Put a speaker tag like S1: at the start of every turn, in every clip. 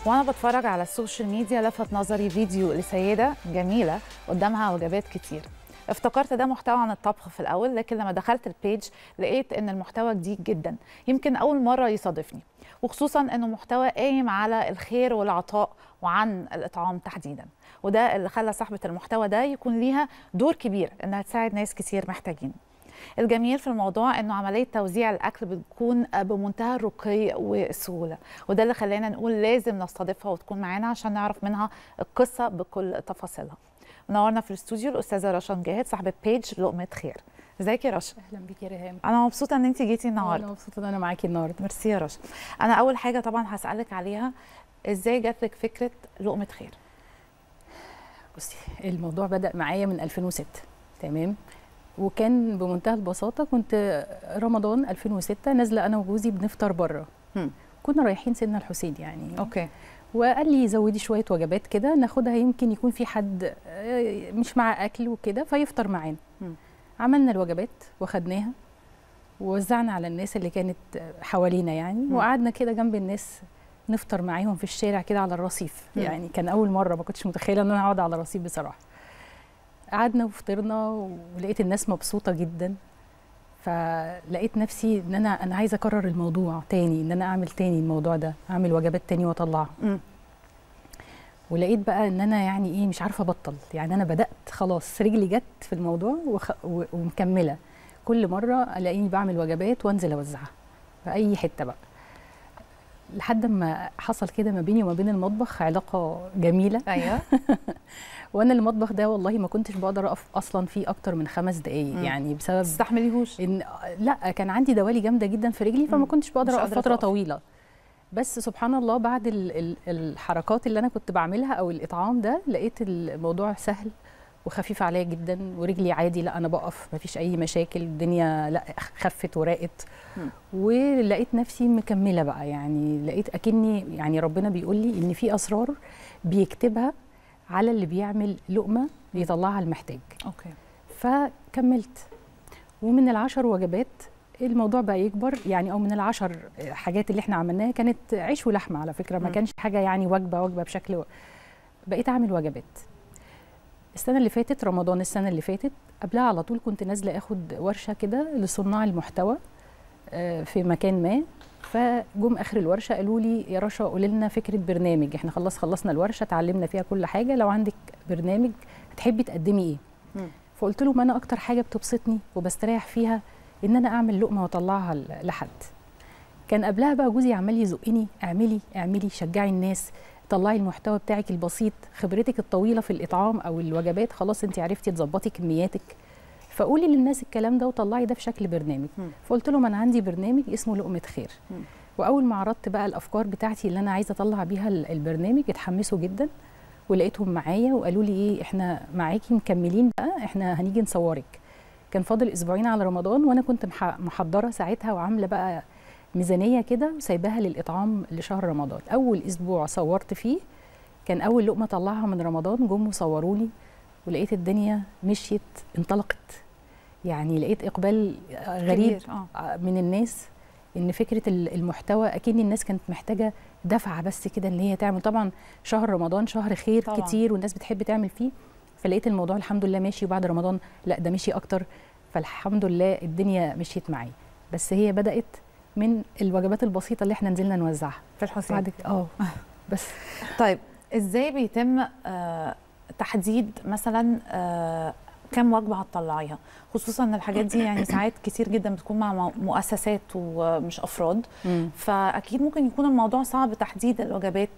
S1: وانا بتفرج على السوشيال ميديا لفت نظري فيديو لسيده جميله قدامها وجبات كتير افتكرت ده محتوى عن الطبخ في الاول لكن لما دخلت البيج لقيت ان المحتوى جديد جدا يمكن اول مره يصادفني وخصوصا انه محتوى قايم على الخير والعطاء وعن الاطعام تحديدا وده اللي خلى صاحبه المحتوى ده يكون ليها دور كبير انها تساعد ناس كتير محتاجين الجميل في الموضوع انه عمليه توزيع الاكل بتكون بمنتهى الرقي والسهوله وده اللي خلانا نقول لازم نستضيفها وتكون معانا عشان نعرف منها القصه بكل تفاصيلها منورنا في الاستوديو الاستاذه رشا مجاهد صاحبه بيج لقمه خير ازيك يا رشا
S2: اهلا بيك يا ريهام
S1: انا مبسوطه ان انت جيتي النهارده
S2: انا مبسوطه ان انا معاكي النهارده
S1: ميرسي يا رشا انا اول حاجه طبعا هسالك عليها ازاي جات لك فكره لقمه خير
S2: بصي الموضوع بدا معايا من 2006 تمام وكان بمنتهى البساطه كنت رمضان 2006 نازله انا وجوزي بنفطر بره كنا رايحين سيدنا الحسين يعني
S1: اوكي
S2: وقال لي زودي شويه وجبات كده ناخدها يمكن يكون في حد مش مع اكل وكده فيفطر معانا عملنا الوجبات واخدناها ووزعنا على الناس اللي كانت حوالينا يعني م. وقعدنا كده جنب الناس نفطر معاهم في الشارع كده على الرصيف م. يعني كان اول مره ما كنتش متخيله ان انا اقعد على الرصيف بصراحه قعدنا وفطرنا ولقيت الناس مبسوطه جدا فلقيت نفسي ان انا انا عايزه اكرر الموضوع تاني ان انا اعمل تاني الموضوع ده اعمل وجبات تاني واطلعها ولقيت بقى ان انا يعني ايه مش عارفه ابطل يعني انا بدات خلاص رجلي جت في الموضوع وخ... ومكمله كل مره الاقيني بعمل وجبات وانزل اوزعها في اي حته بقى لحد ما حصل كده ما بيني وما بين المطبخ علاقه جميله
S1: ايوه
S2: وانا المطبخ ده والله ما كنتش بقدر اقف اصلا فيه اكتر من خمس دقائق يعني بسبب
S1: تستحمليهوش
S2: ان لا كان عندي دوالي جامده جدا في رجلي فما كنتش بقدر اقف فتره تقف. طويله بس سبحان الله بعد ال ال الحركات اللي انا كنت بعملها او الاطعام ده لقيت الموضوع سهل وخفيف عليا جدا ورجلي عادي لا انا بقف ما فيش اي مشاكل الدنيا لا خفت ورقت ولقيت نفسي مكمله بقى يعني لقيت اكني يعني ربنا بيقول لي ان في اسرار بيكتبها على اللي بيعمل لقمه بيطلعها المحتاج
S1: اوكي
S2: فكملت ومن العشر وجبات الموضوع بقى يكبر يعني او من العشر حاجات اللي احنا عملناها كانت عيش ولحمه على فكره ما كانش حاجه يعني وجبه وجبه بشكل و... بقيت اعمل وجبات السنه اللي فاتت رمضان السنه اللي فاتت قبلها على طول كنت نازله اخد ورشه كده لصناع المحتوى في مكان ما فجم اخر الورشه قالوا لي يا رشا قولي لنا فكره برنامج احنا خلاص خلصنا الورشه اتعلمنا فيها كل حاجه لو عندك برنامج هتحبي تقدمي ايه م. فقلت لهم انا اكتر حاجه بتبسطني وبستريح فيها ان انا اعمل لقمه واطلعها لحد كان قبلها بقى جوزي عمال يزقني اعملي اعملي شجعي الناس طلعي المحتوى بتاعك البسيط خبرتك الطويله في الاطعام او الوجبات خلاص انت عرفتي تظبطي كمياتك فقولي للناس الكلام ده وطلعي ده في شكل برنامج م. فقلت لهم انا عندي برنامج اسمه لقمه خير م. واول ما عرضت بقى الافكار بتاعتي اللي انا عايزه اطلع بيها البرنامج اتحمسوا جدا ولقيتهم معايا وقالوا لي ايه احنا معاكي مكملين بقى احنا هنيجي نصورك كان فاضل اسبوعين على رمضان وانا كنت محضره ساعتها وعامله بقى ميزانيه كده وسايباها للاطعام لشهر رمضان اول اسبوع صورت فيه كان اول لقمه طلعها من رمضان جم وصوروا لي ولقيت الدنيا مشيت انطلقت يعني لقيت اقبال غريب
S1: آه.
S2: من الناس ان فكره المحتوى اكيد الناس كانت محتاجه دفعه بس كده ان هي تعمل طبعا شهر رمضان شهر خير طبعا. كتير والناس بتحب تعمل فيه فلقيت الموضوع الحمد لله ماشي وبعد رمضان لا ده مشي اكتر فالحمد لله الدنيا مشيت معايا بس هي بدات من الوجبات البسيطه اللي احنا نزلنا نوزعها
S1: في الحسين
S2: بعد اه بس
S1: طيب ازاي بيتم آه تحديد مثلا آه كم وجبه هتطلعيها خصوصا ان الحاجات دي يعني ساعات كتير جدا بتكون مع مؤسسات ومش افراد
S2: مم.
S1: فاكيد ممكن يكون الموضوع صعب تحديد الوجبات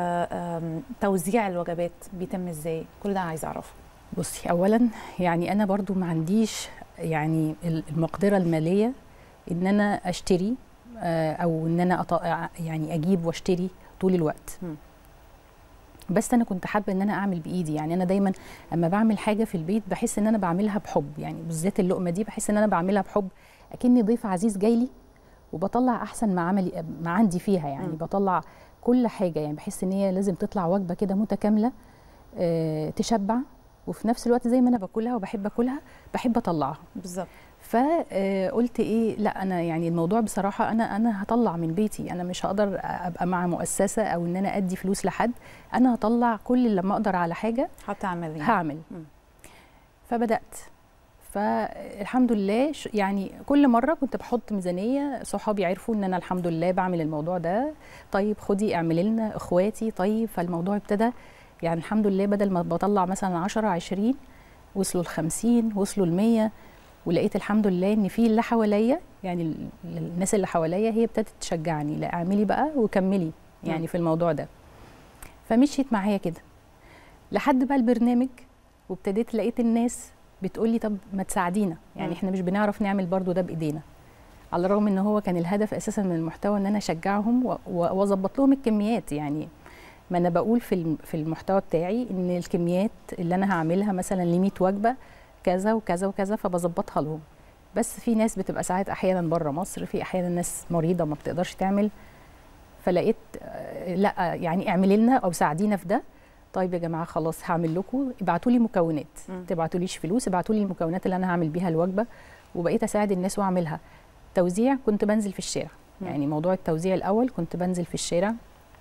S1: توزيع الوجبات بيتم ازاي كل ده عايزه اعرفه
S2: بصي اولا يعني انا برضو ما عنديش يعني المقدره الماليه ان انا اشتري او ان انا يعني اجيب واشتري طول الوقت
S1: م.
S2: بس انا كنت حابه ان انا اعمل بايدي يعني انا دايما اما بعمل حاجه في البيت بحس ان انا بعملها بحب يعني بالذات اللقمه دي بحس ان انا بعملها بحب اكني ضيف عزيز جاي لي وبطلع احسن ما عملي ما عندي فيها يعني م. بطلع كل حاجه يعني بحس ان هي لازم تطلع وجبه كده متكامله أه تشبع وفي نفس الوقت زي ما انا باكلها وبحب اكلها بحب اطلعها
S1: بالظبط
S2: فقلت ايه لا انا يعني الموضوع بصراحه انا انا هطلع من بيتي انا مش هقدر ابقى مع مؤسسه او ان انا ادي فلوس لحد انا هطلع كل لما اقدر على حاجه
S1: هتعملي
S2: هعمل
S1: مم.
S2: فبدات فالحمد لله ش- يعني كل مره كنت بحط ميزانيه صحابي عرفوا ان انا الحمد لله بعمل الموضوع ده طيب خدي اعملي لنا اخواتي طيب فالموضوع ابتدى يعني الحمد لله بدل ما بطلع مثلا 10 20 وصلوا ل 50 وصلوا ل 100 ولقيت الحمد لله ان في اللي حواليا يعني ال- الناس اللي حواليا هي ابتدت تشجعني لا اعملي بقى وكملي
S1: مم.
S2: يعني في الموضوع ده فمشيت معايا كده لحد بقى البرنامج وابتديت لقيت الناس بتقولي طب ما تساعدينا يعني
S1: مم.
S2: احنا مش بنعرف نعمل برضو ده بايدينا على الرغم ان هو كان الهدف اساسا من المحتوى ان انا اشجعهم و- و- واظبط لهم الكميات يعني ما انا بقول في الم- في المحتوى بتاعي ان الكميات اللي انا هعملها مثلا ل 100 وجبه كذا وكذا وكذا فبظبطها لهم بس في ناس بتبقى ساعات احيانا بره مصر في احيانا ناس مريضه ما بتقدرش تعمل فلقيت آه، لا يعني اعملي لنا او ساعدينا في ده طيب يا جماعه خلاص هعمل لكم ابعتوا لي مكونات
S1: مم.
S2: تبعتوا ليش فلوس ابعتوا لي المكونات اللي انا هعمل بيها الوجبه وبقيت اساعد الناس واعملها توزيع كنت بنزل في الشارع
S1: مم.
S2: يعني موضوع التوزيع الاول كنت بنزل في الشارع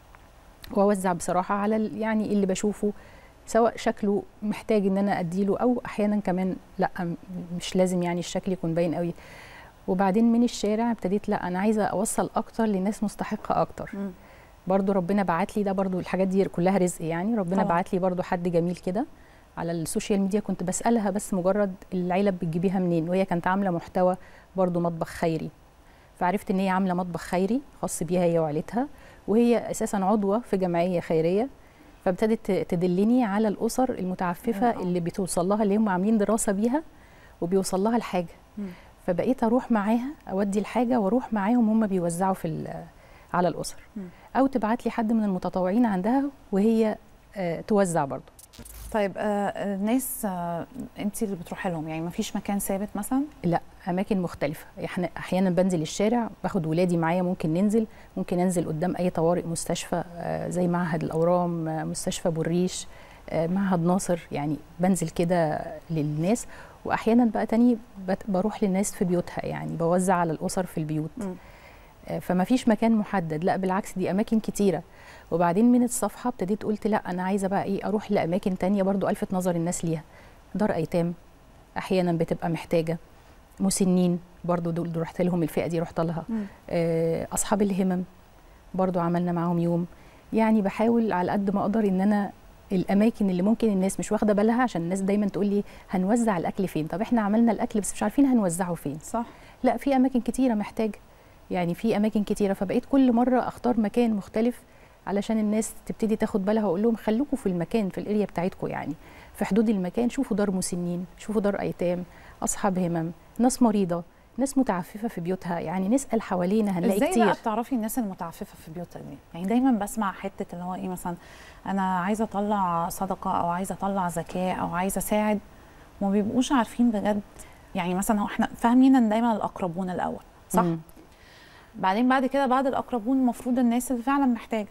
S2: واوزع بصراحه على ال- يعني اللي بشوفه سواء شكله محتاج ان انا اديله او احيانا كمان لا م- مش لازم يعني الشكل يكون باين قوي وبعدين من الشارع ابتديت لا انا عايزه اوصل اكتر لناس مستحقه اكتر
S1: مم.
S2: برضو ربنا بعت لي ده برضو الحاجات دي كلها رزق يعني ربنا
S1: طبعاً.
S2: بعت لي برضو حد جميل كده على السوشيال ميديا كنت بسألها بس مجرد العلب بتجيبيها منين وهي كانت عاملة محتوى برضو مطبخ خيري فعرفت ان هي عاملة مطبخ خيري خاص بيها هي وعيلتها وهي اساسا عضوة في جمعية خيرية فابتدت تدلني على الاسر المتعففة
S1: آه.
S2: اللي بتوصل لها اللي هم عاملين دراسة بيها وبيوصل لها الحاجة
S1: مم.
S2: فبقيت اروح معاها اودي الحاجة واروح معاهم هم بيوزعوا في ال- على الاسر
S1: مم.
S2: او تبعت لي حد من المتطوعين عندها وهي آه، توزع برضو
S1: طيب آه الناس آه انت اللي بتروحي لهم يعني ما فيش مكان ثابت مثلا
S2: لا اماكن مختلفه احنا احيانا بنزل الشارع باخد ولادي معايا ممكن ننزل ممكن انزل قدام اي طوارئ مستشفى آه، زي معهد الاورام آه، مستشفى بوريش آه، معهد ناصر يعني بنزل كده للناس واحيانا بقى تاني بت- بروح للناس في بيوتها يعني بوزع على الاسر في البيوت
S1: مم.
S2: آه، فما فيش مكان محدد لا بالعكس دي اماكن كتيره وبعدين من الصفحه ابتديت قلت لا انا عايزه بقى ايه اروح لاماكن تانية برضو الفت نظر الناس ليها دار ايتام احيانا بتبقى محتاجه مسنين برضو دول دول رحت لهم الفئه دي رحت لها
S1: مم.
S2: آه، اصحاب الهمم برضو عملنا معاهم يوم يعني بحاول على قد ما اقدر ان انا الاماكن اللي ممكن الناس مش واخده بالها عشان الناس دايما تقول لي هنوزع الاكل فين طب احنا عملنا الاكل بس مش عارفين هنوزعه فين
S1: صح
S2: لا في اماكن كتيره محتاجه يعني في اماكن كتيره فبقيت كل مره اختار مكان مختلف علشان الناس تبتدي تاخد بالها واقول لهم خلوكم في المكان في الاريا بتاعتكم يعني في حدود المكان شوفوا دار مسنين شوفوا دار ايتام اصحاب همم ناس مريضه ناس متعففه في بيوتها يعني نسال حوالينا هنلاقي
S1: ازاي
S2: كتير
S1: بقى بتعرفي الناس المتعففه في بيوتها دي يعني دايما بسمع حته اللي هو ايه مثلا انا عايزه اطلع صدقه او عايزه اطلع زكاه او عايزه اساعد وما بيبقوش عارفين بجد يعني مثلا هو احنا فاهمين ان دايما الاقربون الاول صح
S2: مم.
S1: بعدين بعد كده بعد الاقربون المفروض الناس اللي فعلا محتاجه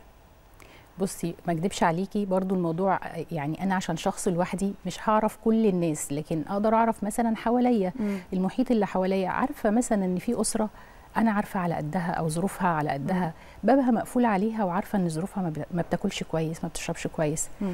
S2: بصي ما اكدبش عليكي برضو الموضوع يعني انا عشان شخص لوحدي مش هعرف كل الناس لكن اقدر اعرف مثلا حواليا المحيط اللي حواليا عارفه مثلا ان في اسره انا عارفه على قدها او ظروفها على قدها بابها مقفول عليها وعارفه ان ظروفها ما بت- ما بتاكلش كويس ما بتشربش كويس
S1: مم.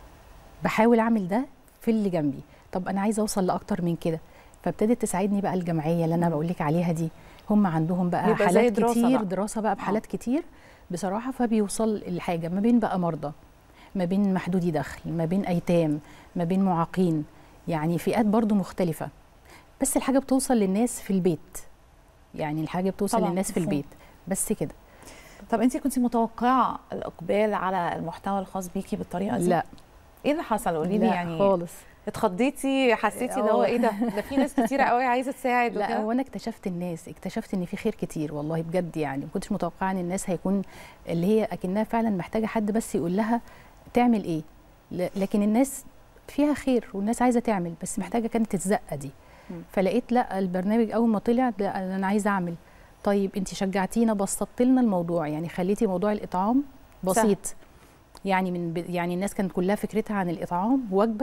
S2: بحاول اعمل ده في اللي جنبي طب انا عايزه اوصل لاكتر من كده فابتدت تساعدني بقى الجمعيه اللي انا بقول لك عليها دي هم عندهم بقى
S1: بيبقى زي
S2: حالات
S1: دراسة
S2: كتير
S1: بقى.
S2: دراسه بقى بحالات كتير بصراحه فبيوصل الحاجه ما بين بقى مرضى ما بين محدودي دخل ما بين ايتام ما بين معاقين يعني فئات برضو مختلفه بس الحاجه بتوصل للناس في البيت يعني الحاجه بتوصل
S1: طبعاً،
S2: للناس في
S1: مفهوم.
S2: البيت بس كده
S1: طب انت كنت متوقعه الاقبال على المحتوى الخاص بيكي بالطريقه دي
S2: لا
S1: ايه اللي حصل قولي لي
S2: لا
S1: يعني
S2: خالص
S1: اتخضيتي حسيتي اللي هو
S2: اه.
S1: ايه ده ده في ناس كتيره قوي عايزه تساعد
S2: لا
S1: وكده
S2: هو انا اكتشفت الناس اكتشفت ان في خير كتير والله بجد يعني ما كنتش متوقعه ان الناس هيكون اللي هي اكنها فعلا محتاجه حد بس يقول لها تعمل ايه ل- لكن الناس فيها خير والناس عايزه تعمل بس محتاجه كانت الزقه دي
S1: مم.
S2: فلقيت لا البرنامج اول ما طلع لا انا عايزه اعمل طيب انت شجعتينا بسطت لنا الموضوع يعني خليتي موضوع الاطعام بسيط يعني من ب... يعني الناس كانت كلها فكرتها عن الاطعام وجبه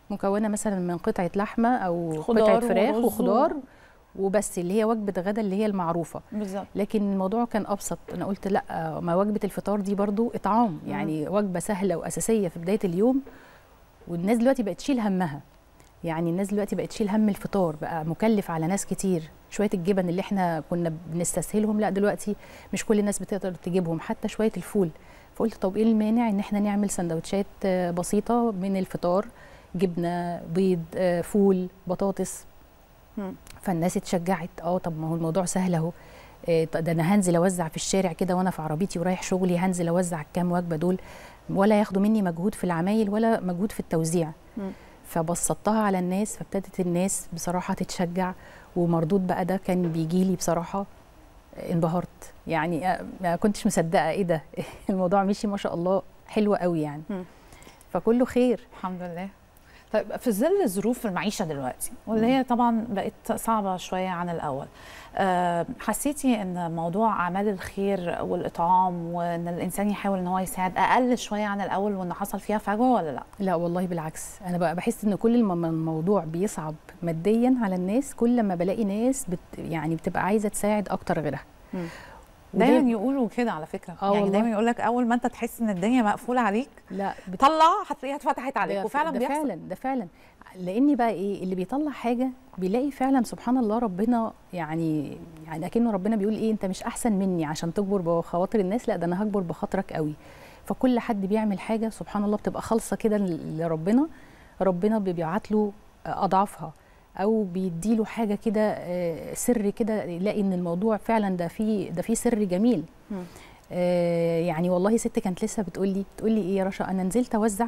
S2: مكونه مثلا من قطعه لحمه او
S1: خضار
S2: قطعه فراخ
S1: ورز و-
S2: وخضار وبس اللي هي وجبه غدا اللي هي المعروفه
S1: بالظبط
S2: لكن الموضوع كان ابسط انا قلت لا ما وجبه الفطار دي برضو اطعام يعني وجبه سهله واساسيه في بدايه اليوم والناس دلوقتي بقت تشيل همها يعني الناس دلوقتي بقت تشيل هم الفطار بقى مكلف على ناس كتير شويه الجبن اللي احنا كنا بنستسهلهم لا دلوقتي مش كل الناس بتقدر تجيبهم حتى شويه الفول فقلت طب ايه المانع ان احنا نعمل سندوتشات آه، بسيطه من الفطار جبنه بيض آه، فول بطاطس
S1: مم.
S2: فالناس اتشجعت اه طب ما هو الموضوع سهل اهو إيه، طب ده انا هنزل اوزع في الشارع كده وانا في عربيتي ورايح شغلي هنزل اوزع الكام وجبه دول ولا ياخدوا مني مجهود في العمايل ولا مجهود في التوزيع
S1: مم.
S2: فبسطتها على الناس فابتدت الناس بصراحه تتشجع ومردود بقى ده كان بيجي لي بصراحه انبهرت يعني آه، ما كنتش مصدقه ايه ده الموضوع مشي ما شاء الله حلو قوي يعني
S1: مم.
S2: فكله خير
S1: الحمد لله طيب في ظل ظروف المعيشه دلوقتي واللي هي طبعا بقت صعبه شويه عن الاول أه حسيتي ان موضوع اعمال الخير والاطعام وان الانسان يحاول ان هو يساعد اقل شويه عن الاول وان حصل فيها فجوه ولا لا
S2: لا والله بالعكس انا بقى بحس ان كل ما الموضوع بيصعب ماديا على الناس كل ما بلاقي ناس بت يعني بتبقى عايزه تساعد اكتر غيرها
S1: مم.
S2: ودي-
S1: دايما يقولوا كده على فكره
S2: آه
S1: يعني
S2: والله.
S1: دايما يقول لك اول ما انت تحس ان الدنيا مقفوله عليك
S2: لا بت...
S1: طلع هتلاقيها اتفتحت عليك
S2: ده-
S1: وفعلا
S2: ده
S1: بيحصل
S2: فعلا ده فعلا لاني بقى ايه اللي بيطلع حاجه بيلاقي فعلا سبحان الله ربنا يعني يعني اكنه ربنا بيقول ايه انت مش احسن مني عشان تجبر بخواطر الناس لا ده انا هجبر بخاطرك قوي فكل حد بيعمل حاجه سبحان الله بتبقى خالصه كده ل- لربنا ربنا بيبعت له اضعافها او بيديله حاجه كده آه، سر كده يلاقي ان الموضوع فعلا ده فيه ده فيه سر جميل
S1: مم.
S2: آه، يعني والله ست كانت لسه بتقول لي بتقول لي ايه يا رشا انا نزلت اوزع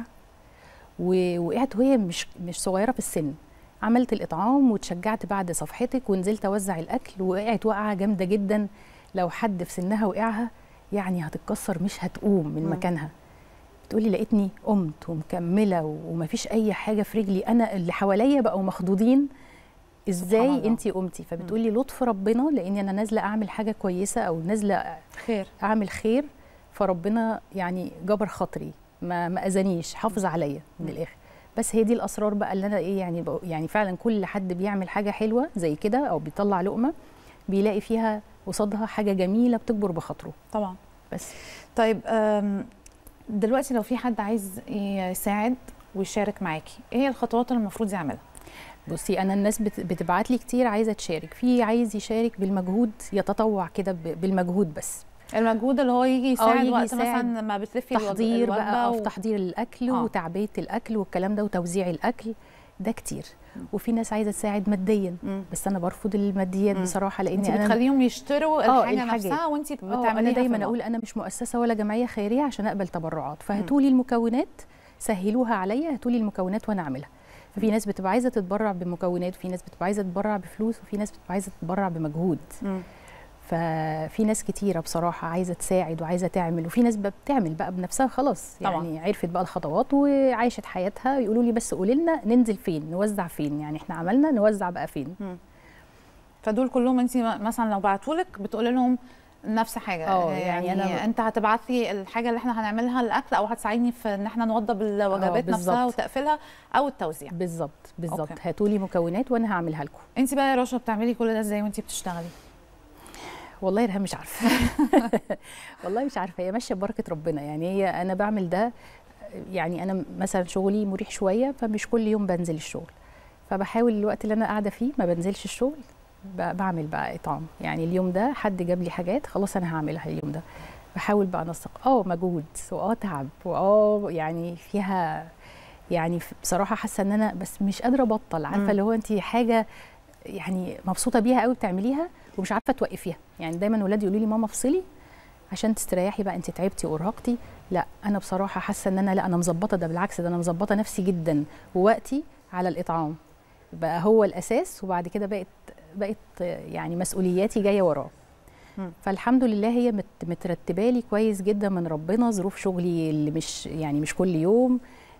S2: ووقعت وهي مش مش صغيره في السن عملت الاطعام واتشجعت بعد صفحتك ونزلت اوزع الاكل ووقعت وقعه جامده جدا لو حد في سنها وقعها يعني هتتكسر مش هتقوم من
S1: مم.
S2: مكانها بتقولي لقيتني قمت ومكمله ومفيش اي حاجه في رجلي انا اللي حواليا بقوا مخضوضين
S1: سبحان
S2: ازاي
S1: الله.
S2: انت قمتي فبتقولي لطف ربنا لاني انا نازله اعمل حاجه كويسه او نازله
S1: خير
S2: اعمل خير فربنا يعني جبر خاطري ما ما اذانيش حافظ عليا من
S1: مم.
S2: الاخر بس هي دي الاسرار بقى اللي انا ايه يعني بق- يعني فعلا كل حد بيعمل حاجه حلوه زي كده او بيطلع لقمه بيلاقي فيها قصادها حاجه جميله بتجبر بخاطره
S1: طبعا
S2: بس
S1: طيب أم، دلوقتي لو في حد عايز يساعد ويشارك معاكي ايه هي الخطوات اللي المفروض يعملها
S2: بصي انا الناس بت- بتبعت لي كتير عايزه تشارك في عايز يشارك بالمجهود يتطوع كده ب- بالمجهود بس
S1: المجهود اللي هو يجي يساعد
S2: يجي
S1: وقت
S2: يساعد.
S1: مثلا ما بتلفي الوج-
S2: تحضير بقى
S1: الوجبة
S2: أو
S1: و-
S2: في تحضير الاكل
S1: آه.
S2: وتعبئه الاكل والكلام ده وتوزيع الاكل ده كتير وفي ناس عايزه تساعد ماديا
S1: مم.
S2: بس انا برفض الماديات
S1: مم.
S2: بصراحه
S1: انت
S2: لاني انا
S1: بتخليهم يشتروا
S2: آه،
S1: الحاجه
S2: الحاجات.
S1: نفسها وانت
S2: آه،
S1: بتعمليها
S2: انا
S1: في
S2: دايما
S1: الوقت.
S2: اقول انا مش مؤسسه ولا جمعيه خيريه عشان اقبل تبرعات فهاتوا لي المكونات سهلوها عليا هاتوا لي المكونات وانا اعملها ففي ناس بتبقى عايزه تتبرع بمكونات وفي ناس بتبقى عايزه تتبرع بفلوس وفي ناس بتبقى عايزه تتبرع بمجهود
S1: مم.
S2: ففي ناس كتيره بصراحه عايزه تساعد وعايزه تعمل وفي ناس بقى بتعمل بقى بنفسها خلاص
S1: طبعاً.
S2: يعني عرفت بقى الخطوات وعايشت حياتها يقولوا لي بس قولي لنا ننزل فين نوزع فين يعني احنا عملنا نوزع بقى فين
S1: فدول كلهم انت مثلا لو بعتولك بتقولي لهم نفس حاجه
S2: آه،
S1: يعني,
S2: يعني
S1: يعني
S2: أنا-
S1: انت هتبعت لي الحاجه اللي احنا هنعملها الاكل او هتساعدني في ان احنا نوضب الوجبات نفسها
S2: بالظبط.
S1: وتقفيلها او التوزيع
S2: بالظبط بالظبط
S1: أوكي.
S2: هاتوا لي مكونات وانا هعملها لكم
S1: انت بقى يا رشا بتعملي كل ده ازاي وانت بتشتغلي
S2: والله يا ريهام مش عارفه والله مش عارفه هي ماشيه ببركه ربنا يعني هي انا بعمل ده يعني انا مثلا شغلي مريح شويه فمش كل يوم بنزل الشغل فبحاول الوقت اللي انا قاعده فيه ما بنزلش الشغل ب- بعمل بقى اطعام يعني اليوم ده حد جاب لي حاجات خلاص انا هعملها اليوم ده بحاول بقى انسق اه مجهود واه تعب واه يعني فيها يعني ف- بصراحه حاسه ان انا بس مش قادره ابطل
S1: مم.
S2: عارفه اللي هو انت حاجه يعني مبسوطه بيها قوي بتعمليها ومش عارفه توقفيها يعني دايما ولادي يقولوا لي ماما افصلي عشان تستريحي بقى انت تعبتي وارهقتي لا انا بصراحه حاسه ان انا لا انا مظبطه ده بالعكس ده انا مظبطه نفسي جدا ووقتي على الاطعام بقى هو الاساس وبعد كده بقت بقت يعني مسؤولياتي جايه وراه
S1: مم.
S2: فالحمد لله هي مت مترتبه لي كويس جدا من ربنا ظروف شغلي اللي مش يعني مش كل يوم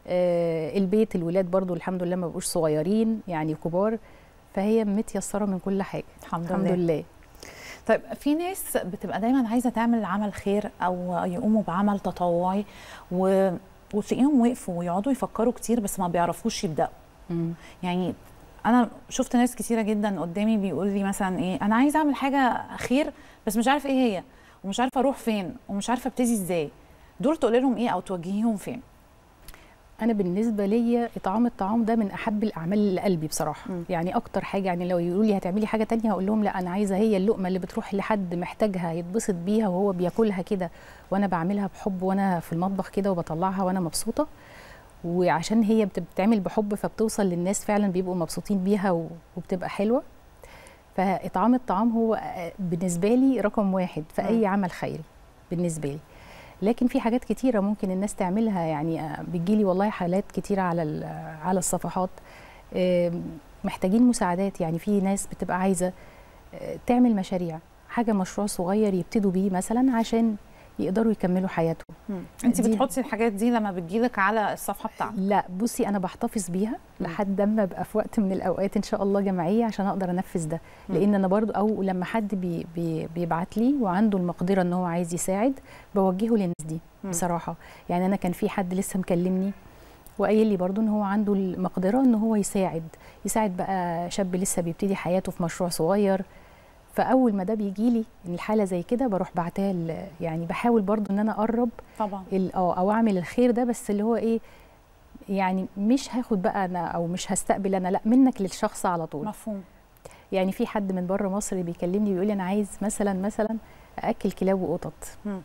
S2: آه البيت الولاد برضو الحمد لله ما بقوش صغيرين يعني كبار فهي متيسره من كل حاجه
S1: الحمد,
S2: الحمد لله
S1: طيب في ناس بتبقى دايما عايزه تعمل عمل خير او يقوموا بعمل تطوعي و... وتلاقيهم وقفوا ويقعدوا يفكروا كتير بس ما بيعرفوش يبداوا
S2: مم.
S1: يعني انا شفت ناس كتيره جدا قدامي بيقول لي مثلا ايه انا عايزه اعمل حاجه خير بس مش عارفه ايه هي ومش عارفه اروح فين ومش عارفه ابتدي ازاي دول تقولي لهم ايه او توجهيهم فين
S2: انا بالنسبه ليا اطعام الطعام ده من احب الاعمال لقلبي بصراحه
S1: مم.
S2: يعني اكتر حاجه يعني لو يقولوا لي هتعملي حاجه تانية هقول لهم لا انا عايزه هي اللقمه اللي بتروح لحد محتاجها يتبسط بيها وهو بياكلها كده وانا بعملها بحب وانا في المطبخ كده وبطلعها وانا مبسوطه وعشان هي بت- بتتعمل بحب فبتوصل للناس فعلا بيبقوا مبسوطين بيها و- وبتبقى حلوه فاطعام الطعام هو آه، بالنسبه لي رقم واحد في
S1: مم.
S2: اي عمل خيري بالنسبه لي لكن في حاجات كتيره ممكن الناس تعملها يعني آه، بتجيلي والله حالات كتيره على ال- على الصفحات آم، محتاجين مساعدات يعني في ناس بتبقى عايزه آه، تعمل مشاريع حاجه مشروع صغير يبتدوا بيه مثلا عشان يقدروا يكملوا حياتهم
S1: انت
S2: دي-
S1: بتحطي الحاجات دي لما بتجيلك على الصفحه بتاعتك
S2: لا بصي انا بحتفظ بيها
S1: مم.
S2: لحد اما ابقى في وقت من الاوقات ان شاء الله جمعيه عشان اقدر انفذ ده
S1: مم.
S2: لان انا برضو او لما حد بي بي بيبعت لي وعنده المقدره ان هو عايز يساعد بوجهه للناس دي
S1: مم.
S2: بصراحه يعني انا كان في حد لسه مكلمني وقايل لي برضو ان هو عنده المقدره ان هو يساعد يساعد بقى شاب لسه بيبتدي حياته في مشروع صغير فاول ما ده بيجي لي الحاله زي كده بروح بعتها ل- يعني بحاول برضو ان انا اقرب
S1: طبعا
S2: ال- اه او اعمل الخير ده بس اللي هو ايه يعني مش هاخد بقى انا او مش هستقبل انا لا منك للشخص على طول
S1: مفهوم
S2: يعني في حد من بره مصر بيكلمني بيقول لي انا عايز مثلا مثلا اكل كلاب وقطط
S1: مم.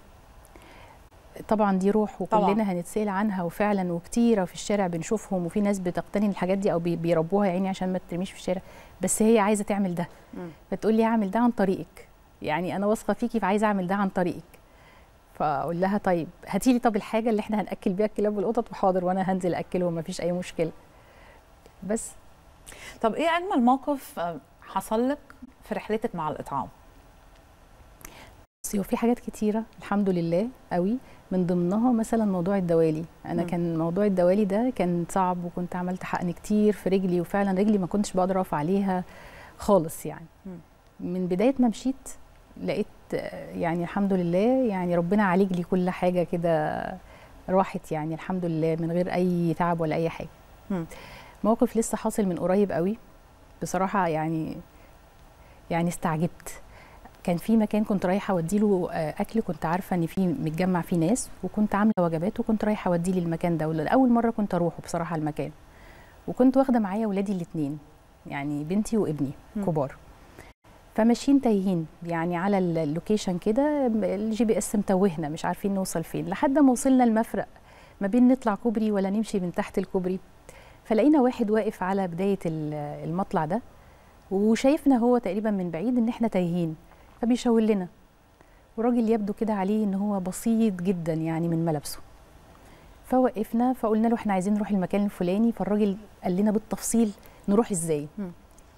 S2: طبعا دي روح
S1: طبعاً.
S2: وكلنا هنتسال عنها وفعلا وكتيره في الشارع بنشوفهم وفي ناس بتقتني الحاجات دي او بي- بيربوها يعني عشان ما ترميش في الشارع بس هي عايزه تعمل ده
S1: مم.
S2: فتقول لي هعمل ده عن طريقك يعني انا واثقه فيكي فعايزه اعمل ده عن طريقك فاقول لها طيب هاتي لي طب الحاجه اللي احنا هناكل بيها الكلاب والقطط وحاضر وانا هنزل اكلهم مفيش اي مشكله بس
S1: طب ايه اجمل موقف آه، حصل لك في رحلتك مع الاطعام
S2: بصي هو في حاجات كتيره الحمد لله قوي من ضمنها مثلا موضوع الدوالي انا
S1: مم.
S2: كان موضوع الدوالي ده كان صعب وكنت عملت حقن كتير في رجلي وفعلا رجلي ما كنتش بقدر اقف عليها خالص يعني
S1: مم.
S2: من بدايه ما مشيت لقيت آه، يعني الحمد لله يعني ربنا عالج لي كل حاجه كده راحت يعني الحمد لله من غير اي تعب ولا اي حاجه
S1: مم.
S2: موقف لسه حاصل من قريب قوي بصراحه يعني يعني استعجبت كان في مكان كنت رايحه اوديله آه، اكل كنت عارفه ان في متجمع فيه ناس وكنت عامله وجبات وكنت رايحه اوديه للمكان ده ولاول مره كنت اروحه بصراحه المكان وكنت واخده معايا ولادي الاثنين يعني بنتي وابني
S1: مم.
S2: كبار فماشيين تايهين يعني على ال- اللوكيشن كده الجي بي اس متوهنا مش عارفين نوصل فين لحد ما وصلنا المفرق ما بين نطلع كوبري ولا نمشي من تحت الكوبري فلقينا واحد واقف على بدايه ال- المطلع ده وشايفنا هو تقريبا من بعيد ان احنا تايهين فبيشاور لنا وراجل يبدو كده عليه ان هو بسيط جدا يعني من ملابسه فوقفنا فقلنا له احنا عايزين نروح المكان الفلاني فالراجل قال لنا بالتفصيل نروح ازاي
S1: مم.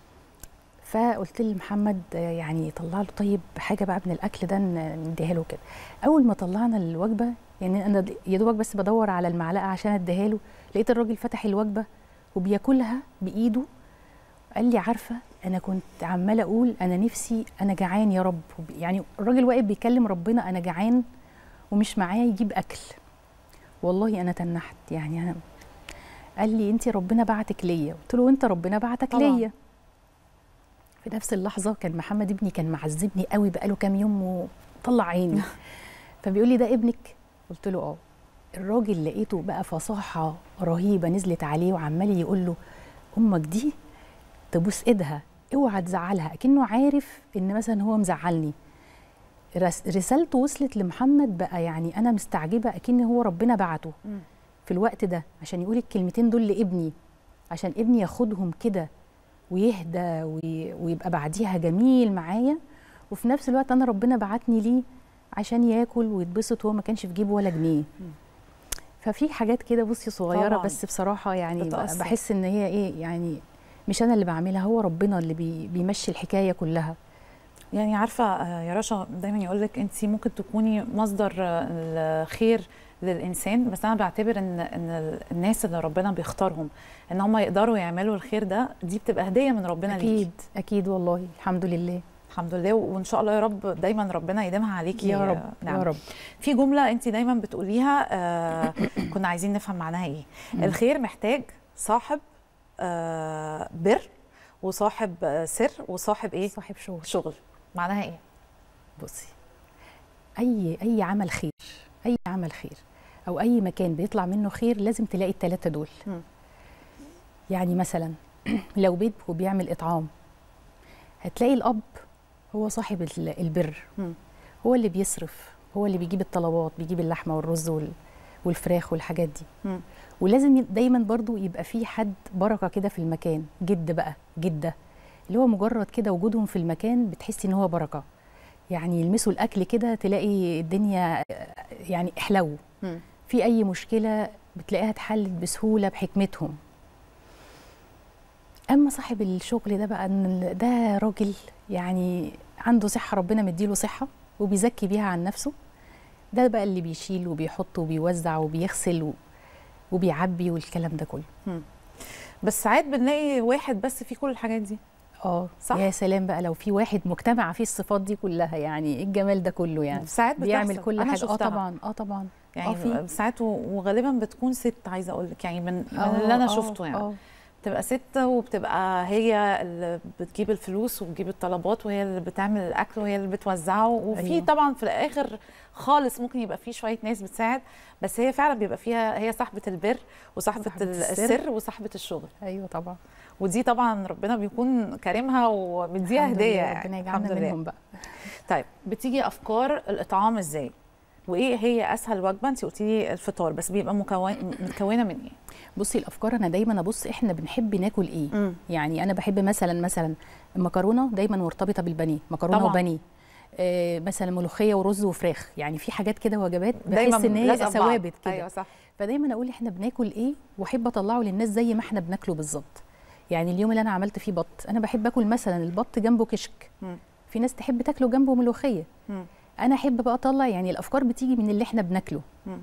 S2: فقلت لمحمد آه، يعني طلع له طيب حاجه بقى من الاكل ده ن- نديها له كده اول ما طلعنا الوجبه يعني انا د- يا دوبك بس بدور على المعلقه عشان اديها له لقيت الراجل فتح الوجبه وبياكلها بايده قال لي عارفه انا كنت عماله اقول انا نفسي انا جعان يا رب وب- يعني الراجل واقف بيكلم ربنا انا جعان ومش معايا يجيب اكل والله انا تنحت يعني انا قال لي انت ربنا بعتك ليا قلت له وانت ربنا بعتك
S1: طبعاً.
S2: ليا في نفس اللحظه كان محمد ابني كان معذبني قوي بقاله كام يوم وطلع عيني فبيقول لي ده ابنك قلت له اه الراجل لقيته بقى فصاحه رهيبه نزلت عليه وعمال يقول له امك دي تبوس ايدها اوعى تزعلها اكنه عارف ان مثلا هو مزعلني رس- رسالته وصلت لمحمد بقى يعني انا مستعجبه اكن هو ربنا بعته
S1: مم.
S2: في الوقت ده عشان يقول الكلمتين دول لابني عشان ابني ياخدهم كده ويهدى وي- ويبقى بعديها جميل معايا وفي نفس الوقت انا ربنا بعتني ليه عشان ياكل ويتبسط وهو ما كانش في جيبه ولا جنيه ففي حاجات كده بصي صغيره
S1: طبعاً.
S2: بس بصراحه يعني
S1: بتأثر.
S2: بحس ان هي ايه يعني مش انا اللي بعملها هو ربنا اللي بي بيمشي الحكايه كلها
S1: يعني عارفه آه، يا رشا دايما يقول لك انت ممكن تكوني مصدر آه، الخير للانسان بس انا بعتبر ان ان ال- الناس اللي ربنا بيختارهم ان هم يقدروا يعملوا الخير ده دي بتبقى هديه من ربنا ليكي
S2: اكيد اكيد والله الحمد لله
S1: الحمد لله وان شاء الله يا رب دايما ربنا يديمها عليكي
S2: يا رب
S1: آه،
S2: يا رب
S1: في جمله انت دايما بتقوليها آه كنا عايزين نفهم معناها ايه
S2: مم.
S1: الخير محتاج صاحب آه بر وصاحب آه سر وصاحب ايه
S2: صاحب شغل
S1: شغل معناها ايه
S2: بصي اي اي عمل خير اي عمل خير او اي مكان بيطلع منه خير لازم تلاقي الثلاثه دول
S1: مم.
S2: يعني مثلا لو بيت وبيعمل اطعام هتلاقي الاب هو صاحب ال- البر
S1: مم.
S2: هو اللي بيصرف هو اللي بيجيب الطلبات بيجيب اللحمه والرز وال- والفراخ والحاجات دي
S1: مم.
S2: ولازم ي- دايما برضو يبقى في حد بركه كده في المكان جد بقى جده اللي هو مجرد كده وجودهم في المكان بتحسي ان هو بركه يعني يلمسوا الاكل كده تلاقي الدنيا آه، يعني احلو
S1: مم.
S2: في اي مشكله بتلاقيها اتحلت بسهوله بحكمتهم اما صاحب الشغل ده بقى ان ده راجل يعني عنده صحه ربنا مديله صحه وبيزكي بيها عن نفسه ده بقى اللي بيشيل وبيحط وبيوزع وبيغسل و- وبيعبي والكلام ده كله
S1: بس ساعات بنلاقي واحد بس فيه كل الحاجات دي
S2: اه
S1: صح.
S2: يا سلام بقى لو في واحد مجتمع فيه الصفات دي كلها يعني إيه الجمال ده كله يعني
S1: ساعات
S2: بيعمل
S1: بتحصل.
S2: كل
S1: أنا
S2: حاجه اه
S1: شفتها.
S2: طبعا اه طبعا
S1: يعني
S2: آه، في.
S1: ساعات و- وغالبا بتكون ست عايزه اقول لك يعني من, من
S2: آه،
S1: اللي انا
S2: آه،
S1: شفته يعني
S2: آه.
S1: بتبقى ست وبتبقى هي اللي بتجيب الفلوس وبتجيب الطلبات وهي اللي بتعمل الاكل وهي اللي بتوزعه وفي
S2: أيوة.
S1: طبعا في الاخر خالص ممكن يبقى في شويه ناس بتساعد بس هي فعلا بيبقى فيها هي صاحبه البر وصاحبه
S2: صاحبة
S1: السر,
S2: السر.
S1: السر وصاحبه الشغل
S2: ايوه طبعا
S1: ودي طبعا ربنا بيكون كريمها ومديها
S2: الحمد
S1: هديه
S2: لله،
S1: يعني.
S2: ربنا
S1: الحمد
S2: يجعلنا
S1: لله.
S2: منهم بقى
S1: طيب بتيجي افكار الاطعام ازاي وايه هي اسهل وجبه انت قلتي لي الفطار بس بيبقى مكون متكونه من ايه
S2: بصي الافكار انا دايما ابص احنا بنحب ناكل ايه
S1: مم.
S2: يعني انا بحب مثلا مثلا المكرونه دايما مرتبطه بالبانيه مكرونه
S1: طبعاً.
S2: وبانيه آه مثلا ملوخيه ورز وفراخ يعني في حاجات كده وجبات
S1: دايما
S2: بحس ان هي
S1: لازقة في بعض.
S2: ثوابت كده
S1: ايوه صح
S2: فدايما اقول احنا بناكل ايه واحب اطلعه للناس زي ما احنا بناكله بالظبط يعني اليوم اللي انا عملت فيه بط انا بحب اكل مثلا البط جنبه كشك
S1: مم.
S2: في ناس تحب تاكله جنبه ملوخيه
S1: مم.
S2: انا احب بقى اطلع يعني الافكار بتيجي من اللي احنا بناكله
S1: مم.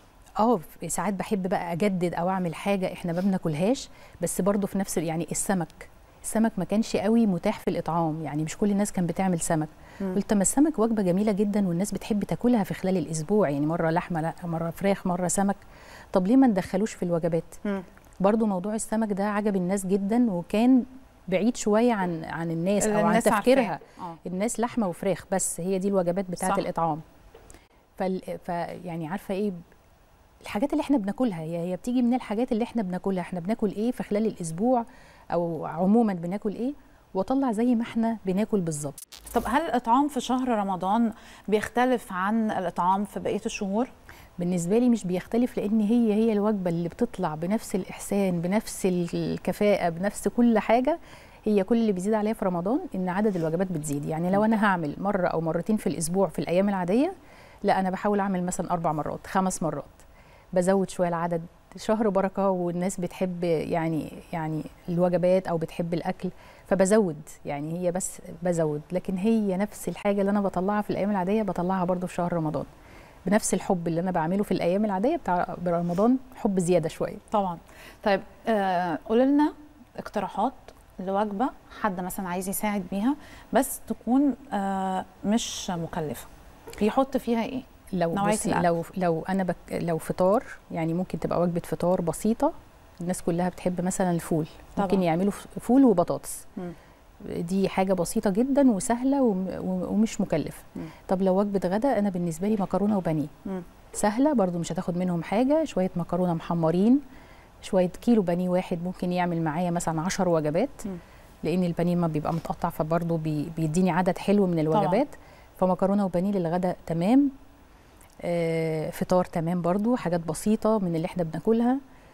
S2: اه في- ساعات بحب بقى اجدد او اعمل حاجه احنا ما بناكلهاش بس برضه في نفس يعني السمك السمك ما كانش قوي متاح في الاطعام يعني مش كل الناس كانت بتعمل سمك
S1: مم.
S2: قلت ما السمك وجبه جميله جدا والناس بتحب تاكلها في خلال الاسبوع يعني مره لحمه لا مره فراخ مره سمك طب ليه ما ندخلوش في الوجبات
S1: مم.
S2: برضو موضوع السمك ده عجب الناس جدا وكان بعيد شويه عن عن الناس
S1: اللي
S2: او عن
S1: الناس
S2: تفكيرها
S1: عارفاه. اه
S2: الناس لحمه وفراخ بس هي دي الوجبات بتاعه
S1: صح.
S2: الاطعام فال... ف يعني عارفه ايه الحاجات اللي احنا بناكلها هي هي بتيجي من الحاجات اللي احنا بناكلها احنا بناكل ايه في خلال الاسبوع او عموما بناكل ايه واطلع زي ما احنا بناكل بالظبط
S1: طب هل الاطعام في شهر رمضان بيختلف عن الاطعام في بقيه الشهور
S2: بالنسبه لي مش بيختلف لان هي هي الوجبه اللي بتطلع بنفس الاحسان بنفس الكفاءه بنفس كل حاجه هي كل اللي بيزيد عليها في رمضان ان عدد الوجبات بتزيد يعني لو انا هعمل مره او مرتين في الاسبوع في الايام العاديه لا انا بحاول اعمل مثلا اربع مرات خمس مرات بزود شويه العدد شهر بركه والناس بتحب يعني يعني الوجبات او بتحب الاكل فبزود يعني هي بس بزود لكن هي نفس الحاجه اللي انا بطلعها في الايام العاديه بطلعها برضو في شهر رمضان بنفس الحب اللي انا بعمله في الايام العاديه بتاع رمضان حب زياده شويه
S1: طبعا طيب آه قولي لنا اقتراحات لوجبه حد مثلا عايز يساعد بيها بس تكون آه مش مكلفه يحط فيها ايه
S2: لو
S1: نوعية
S2: بصي
S1: الأكل.
S2: لو لو انا بك لو فطار يعني ممكن تبقى وجبه فطار بسيطه الناس كلها بتحب مثلا الفول
S1: طبعاً.
S2: ممكن يعملوا ف- فول وبطاطس
S1: مم.
S2: دي حاجه بسيطه جدا وسهله وم- وم- ومش مكلفه
S1: مم.
S2: طب لو وجبه غدا انا بالنسبه لي مكرونه وبانيه
S1: مم.
S2: سهله برضو مش هتاخد منهم حاجه شويه مكرونه محمرين شويه كيلو بانيه واحد ممكن يعمل معايا مثلا 10 وجبات
S1: مم.
S2: لان البانيه ما بيبقى متقطع فبرضه بي بيديني عدد حلو من الوجبات فمكرونه وبانيه للغدا تمام آه فطار تمام برضو حاجات بسيطه من اللي احنا بناكلها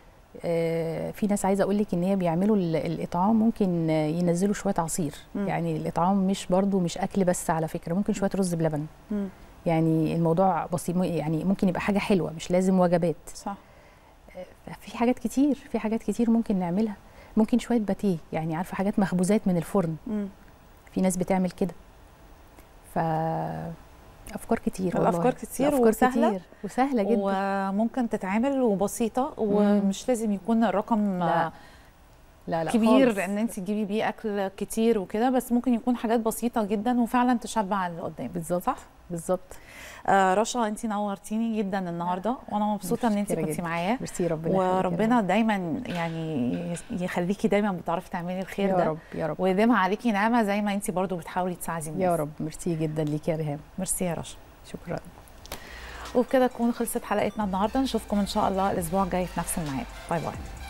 S2: آه في ناس عايزه اقول لك ان هي بيعملوا ال- الاطعام ممكن آه، ينزلوا شويه عصير
S1: مم.
S2: يعني الاطعام مش برضو مش اكل بس على فكره ممكن شويه رز بلبن
S1: مم.
S2: يعني الموضوع بسيط يعني ممكن يبقى حاجه حلوه مش لازم وجبات
S1: صح
S2: في حاجات كتير في حاجات كتير ممكن نعملها ممكن شويه باتيه يعني عارفه حاجات مخبوزات من الفرن
S1: مم.
S2: في ناس بتعمل كده ف افكار كتير والله
S1: الأفكار كتير
S2: أفكار
S1: وسهلة.
S2: كتير وسهله جدا
S1: وممكن تتعمل وبسيطه ومش لازم يكون الرقم
S2: لا.
S1: آه،
S2: لا لا
S1: كبير
S2: خالص.
S1: ان انت تجيبي بيه اكل كتير وكده بس ممكن يكون حاجات بسيطه جدا وفعلا تشبع اللي قدام
S2: بالظبط
S1: صح
S2: بالظبط
S1: آه رشا انت نورتيني جدا النهارده وانا مبسوطه ان انت
S2: متشكرة
S1: كنتي
S2: جدا.
S1: معايا
S2: ميرسي ربنا يخليك يا
S1: وربنا
S2: رب.
S1: دايما يعني يخليكي دايما بتعرفي تعملي الخير
S2: يا
S1: ده
S2: رب يا رب
S1: ويديمها عليكي نعمه زي ما انت برضو بتحاولي تساعدي الناس
S2: يا رب ميرسي جدا ليك يا ريهام
S1: ميرسي يا رشا
S2: شكرا
S1: وبكده تكون خلصت حلقتنا النهارده نشوفكم ان شاء الله الاسبوع الجاي في نفس الميعاد باي باي